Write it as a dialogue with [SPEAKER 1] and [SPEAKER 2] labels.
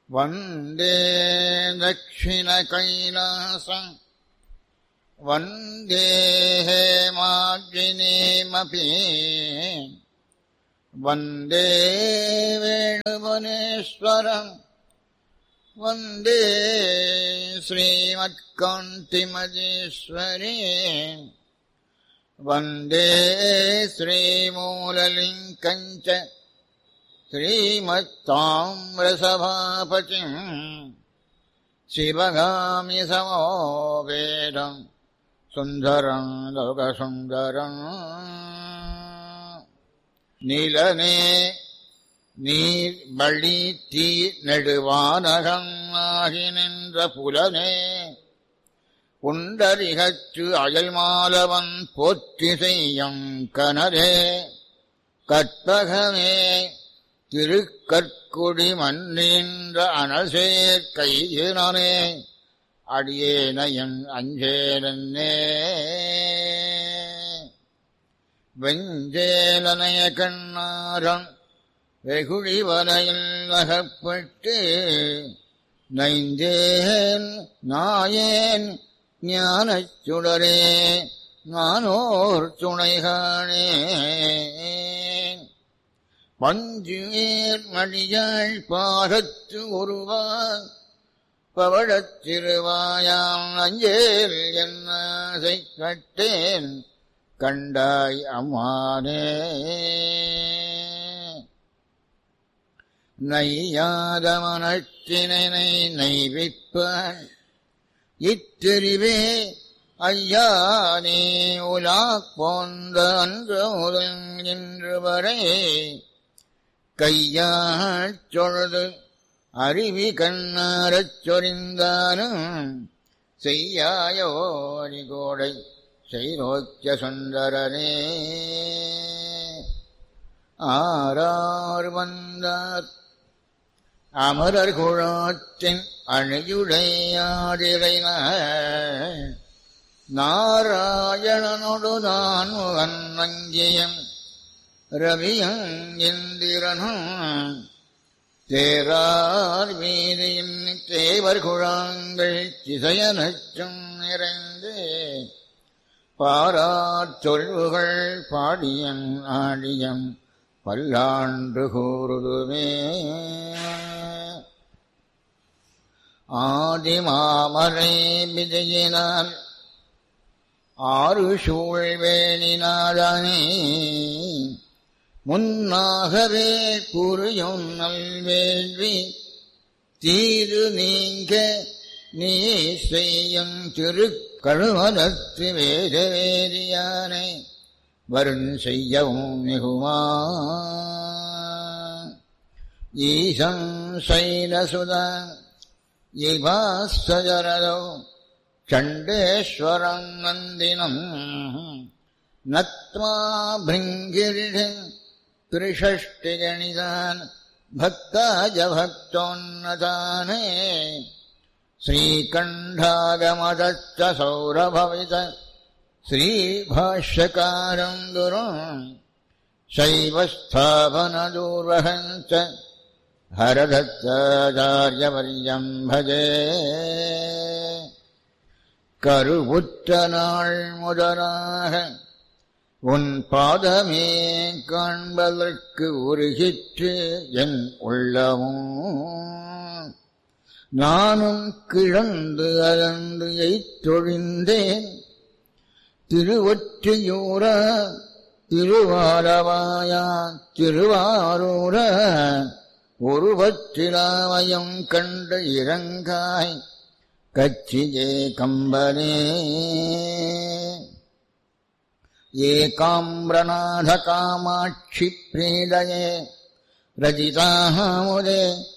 [SPEAKER 1] वन्दे दक्षिणकैलासम् वन्दे हेमाग्निमपि वन्दे वेणुवनेश्वरम् वन्दे श्रीमत्कान्तिमजेश्वरी वन्दे श्रीमूललिङ्कम् च श्रीमत्ताम्रसभापतिम् शिवगामि समोपेदम् सुन्दरम् लोकसुन्दरम् நிலனே நீர் வழி தீ நெடுவானகம் ஆகி நின்ற புலனே உண்டரிகச்சு அயல் மாலவன் போற்றி செய்யும் கனரே கற்பகமே திருக்கற்குடி மன்னின்ற அனசேர் கையினே அடியேனையன் அஞ்சேனே வெஞ்சேலனைய கண்ணாரம் வெகுழி வலையில் நகப்பட்டு நைந்தேன் நாயேன் ஞானச் சுடரே நானோர் துணைகானே பஞ்சுவேர் மடியாள் பாகத்து ஒருவான் பவழத் திருவாயாம் அஞ்சேல் என்னாசை கட்டேன் கண்டாய் அம்மானே நையாத மனத்தினை நைவிப்பான் இத்தெரிவே ஐயா நீ உலா போந்த அன்று முதல் இன்று வரை கையாள் சொழுது அருவி கண்ணாரச் சொரிந்தானும் செய்யாயோரி கோடை செய்நோக்கிய சுந்தரனே ஆறார் வந்தார் அமரர் குழாத்தின் அணியுடையாடிரை நாராயணனொடு நான் வங்கியம் ரவியும் இந்திரனும் தேரார் வீதியின் தேவர் குழாங்கள் திசையனச்சும் நிறைந்து பாரார் சொல்வுகள் பாடியன் ஆடியம் பல்லாண்டு கூறுதுமே ஆதிமாமரை விஜயினால் ஆறு சூழ்வேணினாதானே முன்னாகவே புரியும் நல்வேள்வி தீது நீங்க நீ செய்யும் திருக்கழுமலத்து வேத வேதியானை வருண் செய்யவும் மிகுமா ஈசம் சைலசுதா இவாசரதோ சண்டேஸ்வரம் நந்தினம் நத்மா பிருங்கிரிஷன் त्रिषष्टिगणितान् भक्ताय भक्तोन्नताने श्रीकण्ठागमदच्च सौरभवित श्रीभाष्यकारम् गुरुम् शैवस्थापनदूर्वहम् च हरदत्ताचार्यवर्यम् भजे கருவுற்றநாள் முதலாக உன் பாதமே காண்பதற்கு உருகிற்று என் உள்ளமும் நானும் கிழந்து அலந்து எய்தொழிந்தேன் திருவொற்றியூர திருவாரவாயா திருவாரூர ஒருவற்றிலாவயம் கண்டு இறங்காய் கச்சியே கம்பனே एकाम्रनाथकामाक्षिप्रीडये रजिताः मुदे